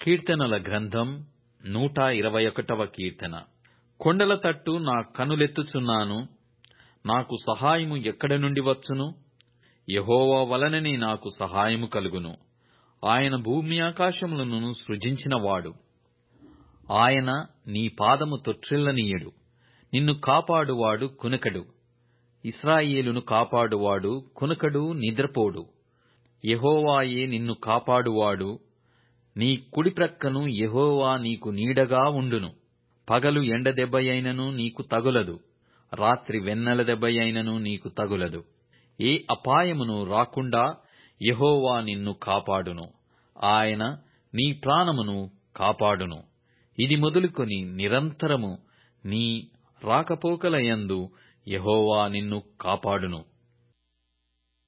కీర్తనల గ్రంథం నూట ఇరవై ఒకటవ కీర్తన కొండల తట్టు నా కనులెత్తుచున్నాను నాకు సహాయము ఎక్కడి నుండి వచ్చును యెహోవా వలననే నాకు సహాయము కలుగును ఆయన భూమి ఆకాశములను సృజించినవాడు ఆయన నీ పాదము తొట్రిల్లనీయడు నిన్ను కాపాడువాడు కునకడు ఇస్రాయేలును కాపాడువాడు కునకడు నిద్రపోడు యెహోవాయే నిన్ను కాపాడువాడు నీ కుడి ప్రక్కను యెహోవా నీకు నీడగా ఉండును పగలు ఎండ దెబ్బయైనను నీకు తగులదు రాత్రి వెన్నెల దెబ్బయైనను నీకు తగులదు ఏ అపాయమును రాకుండా యెహోవా నిన్ను కాపాడును ఆయన నీ ప్రాణమును కాపాడును ఇది మొదలుకొని నిరంతరము నీ రాకపోకలయందు యెహోవా నిన్ను కాపాడును